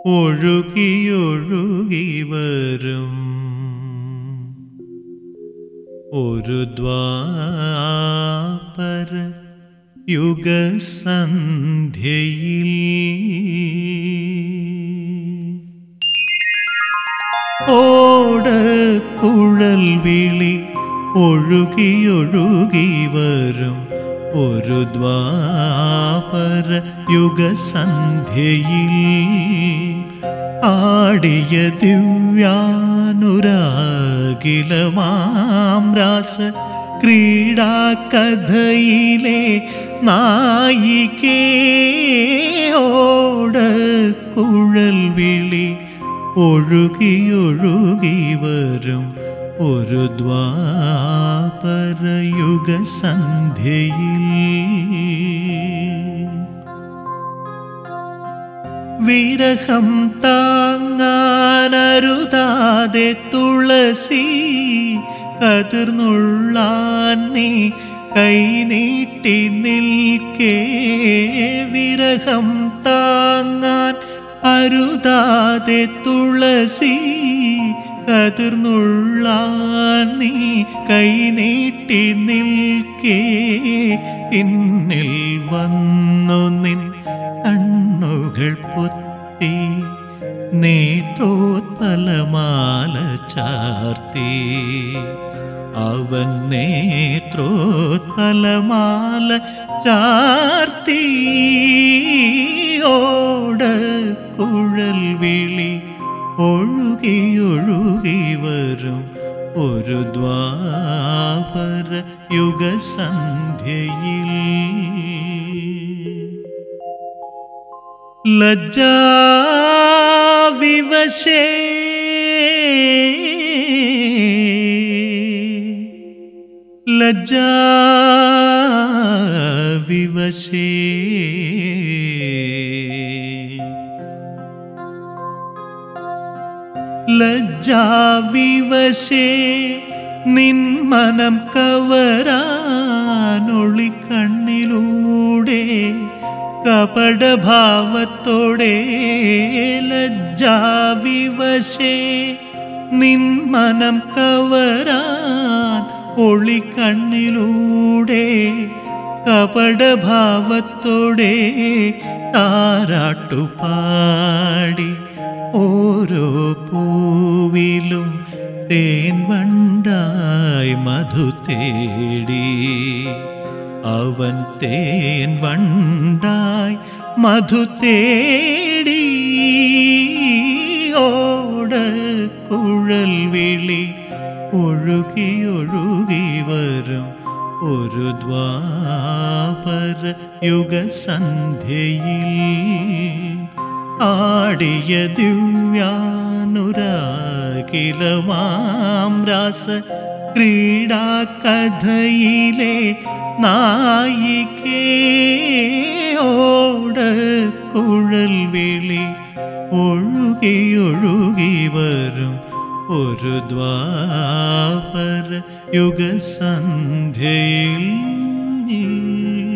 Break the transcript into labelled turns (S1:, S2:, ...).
S1: ഒഴുകിയൊഴുകി വരും ഒരു ദ്വാപര യുഗസന്ധ്യയിൽ ഓടക്കുഴൽ വിളി ഒഴുകിയൊഴുകി വരും ഒരു ദ്വാപര യുഗസന്ധ്യയിൽ ആടിയ ദിവ്യാനുരാഗിലമാം രാസ ക്രീഡാകഥയിലെ നായികയോട് വിളി ഒഴുകിയൊഴുകി വരും ഒരു ദ്വാപരയുഗസന്ധ്യയിൽ വിരഹം താങ്ങാനരുതാതെ തുളസി കതിർന്നുള്ളാൻ നീ കൈനീട്ടി നിൽക്കേ വിരഹം താങ്ങാൻ അരുതാതെ തുളസി കതിർന്നുള്ളാൻ നീ കൈനീട്ടി നിൽക്കേ പിന്നിൽ വന്നു നിൻ കണ്ണുകൾ പൊത്തി നേത്രോത്പലമാല ചാർത്തി അവൻ നേത്രോത്പലമാല ചാർത്തി ഓട കുഴൽ വിളി ഒഴുകി ഒഴുകി വരും ഒരു ദ്വാപര യുഗസന്ധ്യയിൽ ലജ്ജാവിവശേ ലജ്ജാവിവശേ ലജ്ജാവിവശേ നിൻ മനം കവരാനൊളി കണ്ണിലൂടെ കപടഭാവത്തോടെ ലജ്ജാവിവശേ നിൻ മനം കവരാൻ ഒളി കണ്ണിലൂടെ കപടഭാവത്തോടെ താരാട്ടുപാടി ഓരോ പൂവിലും തേൻ വണ്ടായി മധു തേടി അവൻ തേൻ വണ്ടായി മധു തേടി ഓട കുഴൽ വിളി ഒഴുകി ഒഴുകി വരും ഒരു ദ്വാപര യുഗസന്ധ്യയിൽ ആടിയ ദിവ്യാനുരാഗിലമാം രാസ ക്രീഡാകഥയിലെ നായികയോട് കുഴൽ വിളി ഒഴുകി ഒഴുകി വരും ഒരു ദ്വാപര യുഗസന്ധ്യയിൽ